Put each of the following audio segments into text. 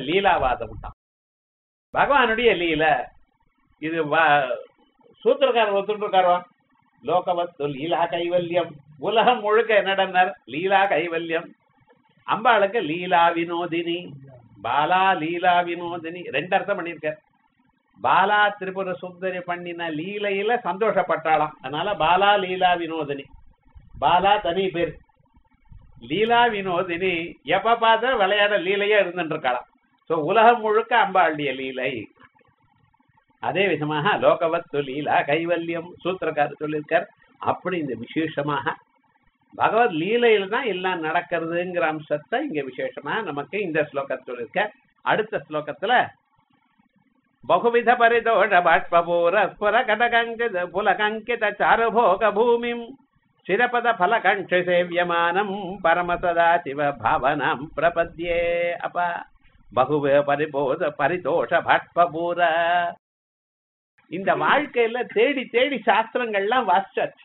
லீலாவாதம் தான் பகவானுடைய லீல இது வ- சூத்திரக்காரர் ஒத்துட்டு இருக்காரோ லோகவத்து லீலா கைவல்யம் உலகம் முழுக்க என்னடன்னார் லீலா கைவல்யம் அம்பாளுக்கு லீலா வினோதினி பாலா லீலா வினோதினி ரெண்டு அர்த்தம் பண்ணியிருக்கார் பாலா திரிபுர சுந்தரி பண்ணின லீலையில சந்தோஷப்பட்டாளாம் அதனால பாலா லீலா வினோதினி பாலா தனி பேர் லீலா வினோதினி எப்ப பார்த்தா விளையாட லீலையா இருந்துட்டு இருக்காளாம் சோ உலகம் முழுக்க அம்பாளுடைய லீலை அதே விதமாக லோகவத்து லீலா கைவல்யம் சூத்திரக்காரர் சொல்லியிருக்கார் அப்படி இந்த விசேஷமாக பகவத் லீலையில தான் எல்லாம் நடக்கிறதுங்கிற அம்சத்தை இங்க விசேஷமா நமக்கு இந்த ஸ்லோகத்தில் சொல்லியிருக்க அடுத்த ஸ்லோகத்துல பகுவித பரிதோஷ பாஷ்பூர ஸ்புர கடகங்கித புலகங்கித சாருபோக பூமிம் சிரபத ஃபலகண்ஷ சேவியமானம் பரமசதா சிவ பாவனாம் பிரபத்யே அப்ப பகுவ பரிபோத பரிதோஷ பாஷ்பூர இந்த வாழ்க்கையில தேடி தேடி சாஸ்திரங்கள்லாம் வாசிச்சாச்சு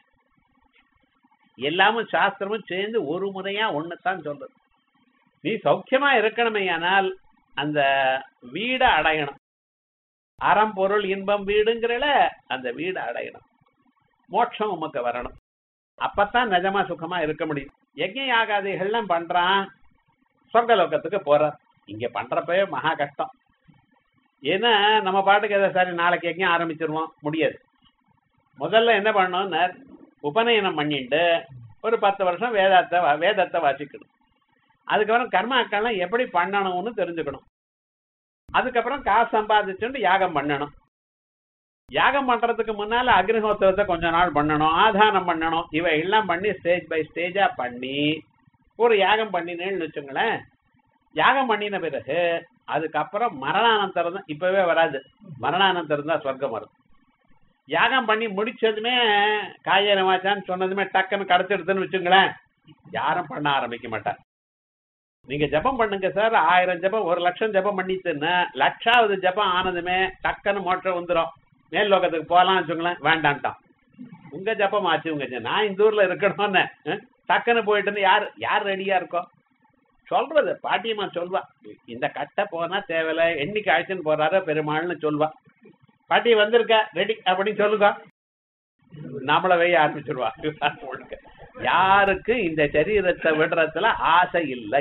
எல்லாமும் சாஸ்திரமும் சேர்ந்து ஒரு முறையா ஒண்ணுதான் சொல்றது நீ சௌக்கியமா இருக்கணுமேயானால் அந்த வீடை அடையணும் அறம் பொருள் இன்பம் வீடுங்கிறல அந்த வீடு அடையணும் மோட்சம் உமக்கு வரணும் அப்பத்தான் நிஜமா சுகமா இருக்க முடியும் யஜ்ஞ யாகாதிகள்லாம் பண்றான் சொர்க்கலோகத்துக்கு போறார் இங்க பண்றப்பவே மகா கஷ்டம் ஏன்னா நம்ம பாட்டுக்கு எதை சரி நாளைக்கு யஜ்ஞம் ஆரம்பிச்சிருவோம் முடியாது முதல்ல என்ன பண்ணணும்னா உபநயனம் பண்ணிட்டு ஒரு பத்து வருஷம் வேதத்தை வா- வேதத்தை வாசிக்கணும் அதுக்கப்புறம் கர்மாக்கள்லாம் எப்படி பண்ணணும்னு தெரிஞ்சுக்கணும் அதுக்கப்புறம் காசு சம்பாதிச்சுட்டு யாகம் பண்ணணும் யாகம் பண்றதுக்கு முன்னால அக்னிஹோத்திரத்தை கொஞ்ச நாள் பண்ணணும் ஆதானம் பண்ணணும் இவை எல்லாம் பண்ணி ஸ்டேஜ் பை ஸ்டேஜா பண்ணி ஒரு யாகம் பண்ணினேன்னு வச்சுங்களேன் யாகம் பண்ணின பிறகு அதுக்கப்புறம் மரணானந்தரம் தான் இப்பவே வராது மரணானந்தரம் தான் சொர்க்கம் வரும் யாகம் பண்ணி முடிச்சதுமே காயன வாச்சான்னு சொன்னதுமே டக்குன்னு கிடைச்சிடுதுன்னு வச்சுங்களேன் யாரும் பண்ண ஆரம்பிக்க மாட்டார் நீங்க ஜெபம் பண்ணுங்க சார் ஆயிரம் ஜெபம் ஒரு லட்சம் ஜெபம் பண்ணிட்டுன்னா லட்சாவது ஜெபம் ஆனதுமே டக்குன்னு மோட்சம் வந்துடும் மேல் லோகத்துக்கு போகலாம் வச்சுங்களேன் வேண்டான்ட்டான் உங்க ஜெபம் ஆச்சு உங்க ஜெ- நான் இந்த ஊர்ல இருக்கணும்னு அஹ், டக்குன்னு போயிட்டுன்னு யார் யார் ரெடியா இருக்கோம் சொல்றது பாட்டியம்மா சொல்வா இந்த கட்டை போனா தேவையில்ல என்னைக்கு அழைச்சுன்னு போறாரோ பெருமாள்னு சொல்வா பாட்டி வந்திருக்க ரெடி அப்படின்னு சொல்லுங்க நம்மள வெய்ய ஆரம்பிச்சிருவா முழுக்க. யாருக்கு இந்த சரீரத்தை விடுறதுல ஆசை இல்லை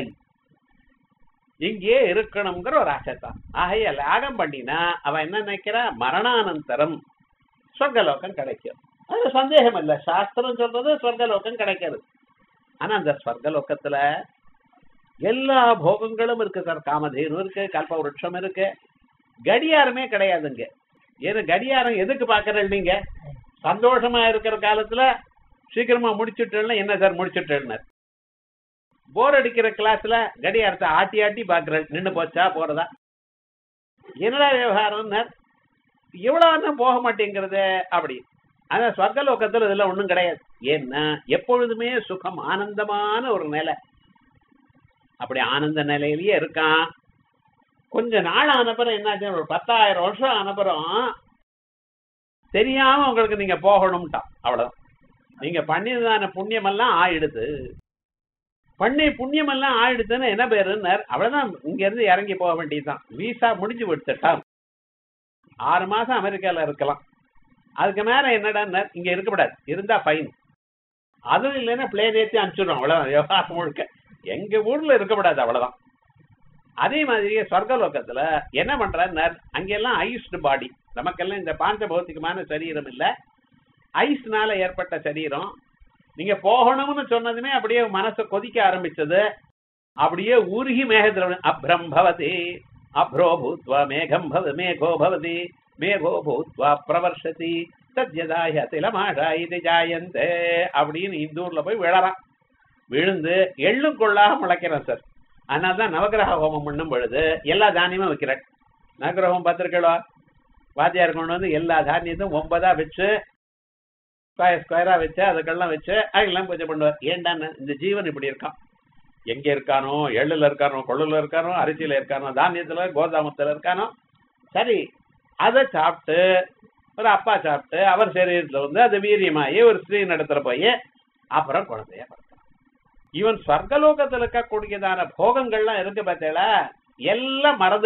இங்கே இருக்கணுங்கிற ஒரு ஆசை தான் ஆகைய யாகம் பண்ணினா அவன் என்ன நினைக்கிறா மரணானந்தரம் சொர்க்கலோகம் கிடைக்கும் அது சந்தேகம் இல்லை சாஸ்திரம் சொல்றது சொர்க்கலோகம் கிடைக்கிறது ஆனா அந்த சொர்க்கலோகத்துல எல்லா போகங்களும் இருக்கு சார் காமதேனு இருக்கு கல்ப விருட்சம் இருக்கு கடியாரமே கிடையாதுங்க ஏன்னா கடியாரம் எதுக்கு பாக்குறேன் நீங்க சந்தோஷமா இருக்கிற காலத்துல சீக்கிரமா முடிச்சுட்டேன்னா என்ன சார் முடிச்சுட்டேன்னு போர் அடிக்கிற கிளாஸ்ல கடியாரத்தை ஆட்டி ஆட்டி பாக்குறேன் நின்னு போச்சா போறதா என்னடா விவகாரம்னு இவ்வளவு போக மாட்டேங்கிறது அப்படி ஆனா சொர்க்கலோகத்துல இதெல்லாம் ஒண்ணும் கிடையாது ஏன்னா எப்பொழுதுமே சுகம் ஆனந்தமான ஒரு நிலை அப்படி ஆனந்த நிலையிலேயே இருக்கான் கொஞ்ச நாள் ஆனப்புறம் என்னாச்சு ஒரு பத்தாயிரம் வருஷம் ஆனப்புறம் தெரியாம உங்களுக்கு நீங்க போகணும்ட்டான் அவ்வளவுதான் நீங்க பண்ணியதான புண்ணியம் எல்லாம் ஆயிடுது பண்ணி புண்ணியம் எல்லாம் ஆயிடுதுன்னு என்ன பேருன்னார் அவ்வளவுதான் இங்க இருந்து இறங்கி போக வேண்டியதுதான் விசா முடிஞ்சு விடுத்துட்டான் ஆறு மாசம் அமெரிக்கால இருக்கலாம் அதுக்கு மேல என்னடா இங்க இருக்கக்கூடாது இருந்தா ஃபைன் அதுவும் இல்லைன்னா பிளேன் ஏற்றி அனுப்பிச்சிடுறோம் அவ்வளவுதான் விவகாரம் முழுக்க எங்க ஊர்ல இருக்கக்கூடாது அவ்வளவுதான் அதே மாதிரியே சொர்க்கலோகத்துல என்ன பண்றாருன்னார் அங்கெல்லாம் ஐஸ்டு பாடி நமக்கெல்லாம் இந்த பாஞ்ச பௌத்திகமான சரீரம் இல்ல ஐஸ்னால ஏற்பட்ட சரீரம் நீங்க போகணும்னு சொன்னதுமே அப்படியே மனசு கொதிக்க ஆரம்பிச்சது அப்படியே உருகி மேகத்துல விழு- அப்ரம் பவதி அப்ரோ பூத்வா மேகம் பவ மேகோ பவதி மேகோ பூத்வா பிரவர்ஷதி தத்யதாய திலமாஷா இது ஜாயந்தே அப்படின்னு இந்த ஊர்ல போய் விழறான் விழுந்து எள்ளும் கொள்ளாக முளைக்கிறான் சார் அதனால தான் நவகிரக ஹோமம் பண்ணும் பொழுது எல்லா தானியமும் வைக்கிறேன் நவகிரக ஹோமம் பார்த்துருக்கா வாத்தியார் கொண்டு வந்து எல்லா தானியத்தையும் ஒன்பதா வச்சு ஸ்கொயர் ஸ்கொயரா வச்சு அதுக்கெல்லாம் வச்சு அதெல்லாம் பூஜை பண்ணுவார் ஏண்டான்னு இந்த ஜீவன் இப்படி இருக்கான் எங்க இருக்கானோ எள்ளுல இருக்கானோ கொள்ளுல இருக்கானோ அரிசியில இருக்கானோ தானியத்துல கோதாமத்துல இருக்கானோ சரி அதை சாப்பிட்டு ஒரு அப்பா சாப்பிட்டு அவர் சரீரத்துல வந்து அது வீரியமாயி ஒரு ஸ்திரீ நடத்துல போய் அப்புறம் குழந்தைய பிறக்கிறான் இவன் ஸ்வர்கலோகத்துல இருக்கக்கூடியதான போகங்கள்லாம் இருக்கு பார்த்தேளா எல்லாம் மறந்து